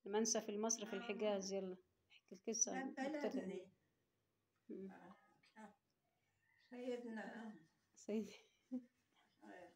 المنسف المصري في الحجاز يلا احكي القصة من نكتتها. بلدنا مم. آه. سيدنا سيدي آه.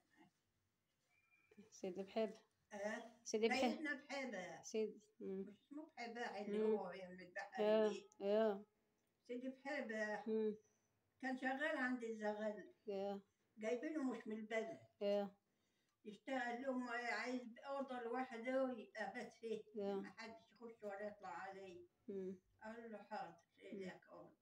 سيدي بحب آه. سيدي بحب سيدنا بحبة سيدي مم. مش اسمه بحبة اللي مم. هو المذبحة يا دي يا سيدي بحبة مم. كان شغال عند الزغل يا جايبينه مش من البلد يا يشتغل لهم عايز أوضة لوحده أبات فيه يا. ما حدش يخش ولا يطلع عليه مم. قال له حاضر إليك أوضة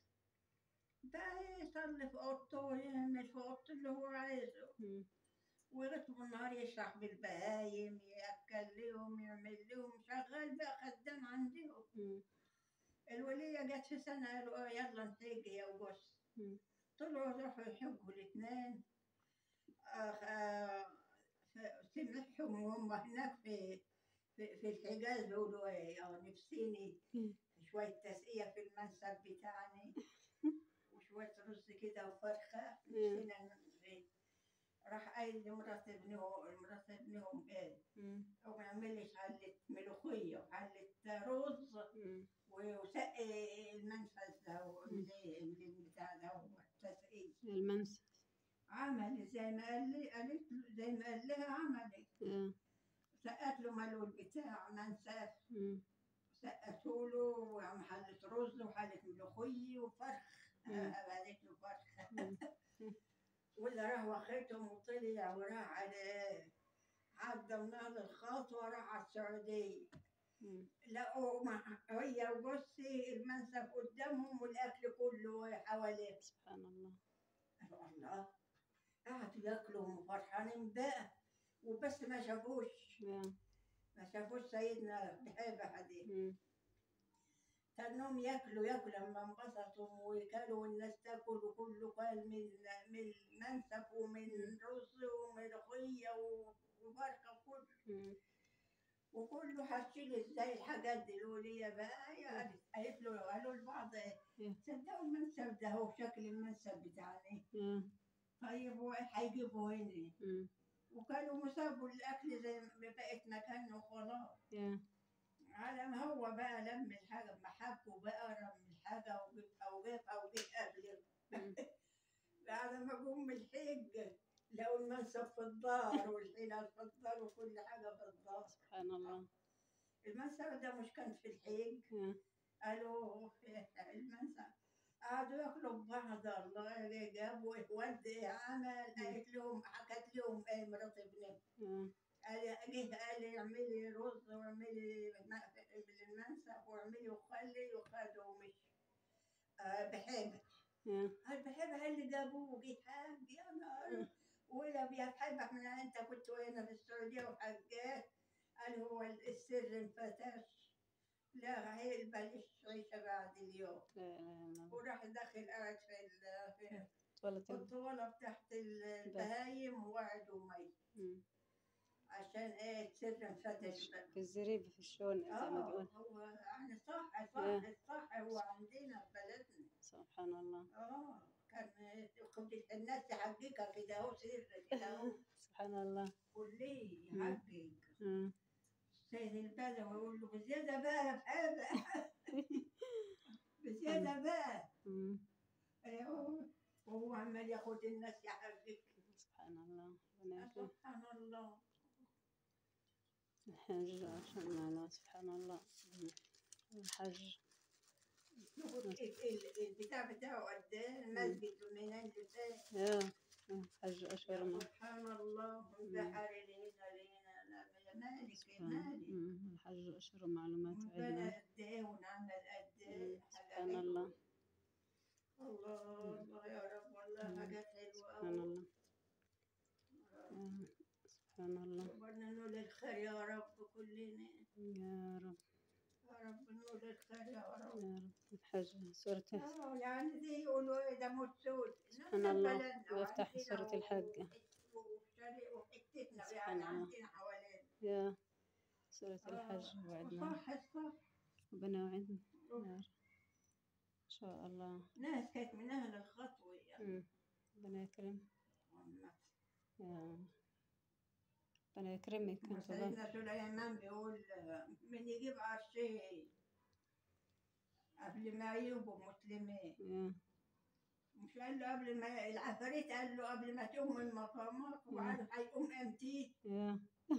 بقى يصلي في أوضته ويعمل في أوضته اللي هو عايزه مم. ويغطوا بالنهار يشرح بالبهايم يأكل لهم يعمل لهم شغال بقى خدام عندهم مم. الولية جت في سنة قالوا آه يلا نحج يا وجوز مم. طلعوا راحوا يحجوا الاثنين آه آه ف- سمعهم وهم هناك في في, في الحجاز بيقولوا ايه اه نفسيني مم. شوية تسقية في المنسف بتاعنا وشوية رز كده وفرخة نفسينا ن- راح قايل لمرات ابنهم مرات ابنهم قال مم. هو ما يعملش حلة ملوخية وحلة رز مم. وسقي المنفذ ده وملي البتاع ده والتسقية المنسف عمل زي ما قال لي قالت له زي ما قال لها عملت يا سقت له ماله البتاع منسف مم. سقته له وحلة رز وحلة ملوخية وفرخ مم. قالت له فرخ مم. ولا راح واخدهم وطلع وراح على عدى من هذا الخط وراح على السعودية مم. لقوا مع هي وجوزي المنسف قدامهم والأكل كله حواليه سبحان الله قالوا الله قعدوا ياكلوا وفرحانين بقى وبس ما شافوش يا ما شافوش سيدنا بحيبة حديث مم. كانهم ياكلوا ياكلوا لما انبسطوا وكلوا والناس تاكل وكله كل من من المنسف ومن رز وملوخية و- وفرخة وكله مم. وكله هشيل ازاي الحاجات دي الولية بقى يا قالت قالت له قالوا لبعض مم. صدقوا المنسف ده هو شكل المنسف بتاعنا يا طيب هو هيجيبوا هنا مم. وكانوا مسابوا الأكل زي ما بقت مكانه وخلاص يا على ما هو بقى لم الحاجة محبه بقى رم الحاجة وجيب أو جيب أو جيب قبله مم. بعد ما جم من الحج لقوا المنسف في الدار والحلال في الدار وكل حاجة في الدار سبحان الله المنسف ده مش كان في الحج يا قالوا في المنسف قعدوا ياكلوا ببعض الله جابوا ود عمل قالت لهم حكت لهم ايه مرات ابنه يا قال جه قال لي اعملي رز واعملي المنسف واعملي وخلي وخدوا ومشي آه بحبة يا قال بحبة اللي جابوه وجيت حاج يا نهار ولا يا بحبة من انت كنت هنا في السعودية وحجات قال هو السر انفتش لا هي بلاش عيشة بعد اليوم لا اله الا الله وراح داخل قاعد في ال- في طولت في الطوالة تحت البهايم وقعدوا مي مم. عشان ايه السر انفتش بقى في الزريبة في الشون زي ما اه بيقول هو يعني صح صح آه. الصح هو عندنا في بلدنا سبحان الله اه كان خد الناس تحققها كده اهو سر كده اهو سبحان الله كلية مم. يحقق مم. سيد البلد ويقول له بزيادة بقى يا بحابة بزيادة بقى مم. ايوه وهو عمال ياخد الناس يحقق سبحان الله ربنا يكرم سبحان الله الحج عشان الله سبحان الله مم. الحج شوفوا ال- ال- البتاع بتاعه قد ايه المسجد من اللي فات يا يا حج أشهر ما سبحان الله من بحر لهنا لهنا لا يا مالك يا سبحان مالك مم. الحج أشهر معلومات ربنا عندنا قد ايه ونعمل قد ايه مم. حاجة سبحان حلوة. الله الله الله يا رب والله مم. حاجات حلوة سبحان أوي. الله يا سبحان الله ربنا نقول الخير يا رب كلنا يا رب يا رب نقول الخير يا رب يا رب الحج سورة اه يعني دي يقولوا ايه ده موت سود سبحان الله. وافتح سورة الحج. وحتتنا سبحان يعني الله. عندنا حوالينا يا سورة آه، الحج وعدنا صح صح ربنا وعدنا يا رب إن شاء الله ناس كانت من اهل الخطوه يعني مم. ربنا يكرم يا ربنا يكرمك انتوا بقى سيدنا سليمان بيقول من يجيب عرشين قبل ما يبقوا مسلمين يا مش قال له قبل ما العفاريت قال له قبل ما تقوم من مقامك وعارف هيقوم امتى يا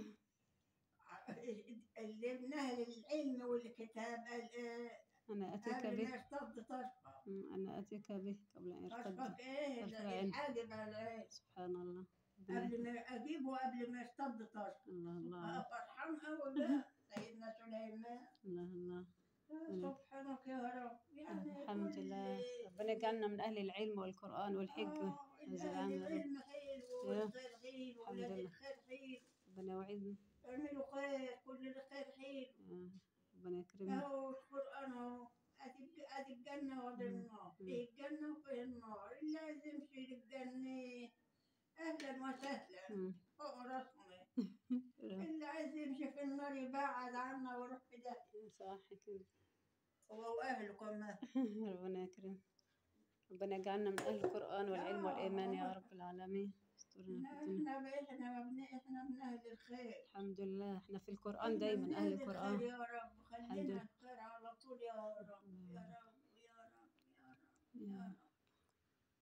اللي ابن اهل العلم والكتاب قال إيه؟ أنا أتيك قبل به ما يرتد تشفى مم، أنا أتيك به قبل أن يرتد تشفى ايه تشفى ده عين. الحاجب على ايه سبحان الله ربنا قبل ما اجيبه قبل ما يرتد تشفى الله الله فرحان قوي بقى سيدنا سليمان الله الله سبحانك يا رب يعني الحمد كل- لله ربنا يجعلنا من أهل العلم والقرآن والحكمة آه، هذا الأهل العام يا رب العلم حلو يا. والخير حلو الحمد ولاد لله. الخير حلو ربنا يوعدنا اعملوا خير كل الخير حلو آه، ربنا يكرمنا اهو القرآن اهو ادي ادي الجنة وادي مم. النار مم. في الجنة وفي النار اللي عايز يمشي للجنة اهلا وسهلا مم. فوق راسنا اللي عايز يمشي في النار يبعد عنا ويروح في ده صح كده هو واهله كمان ربنا يكرم ربنا يجعلنا من أهل القرآن والعلم والإيمان يا رب العالمين استرنا في الدنيا احنا احنا مبن- احنا من اهل الخير الحمد لله احنا في القرآن دايما أهل القرآن يا رب الحمد خلينا لله. الخير على طول يا رب يا رب يا رب يا رب يا يا رب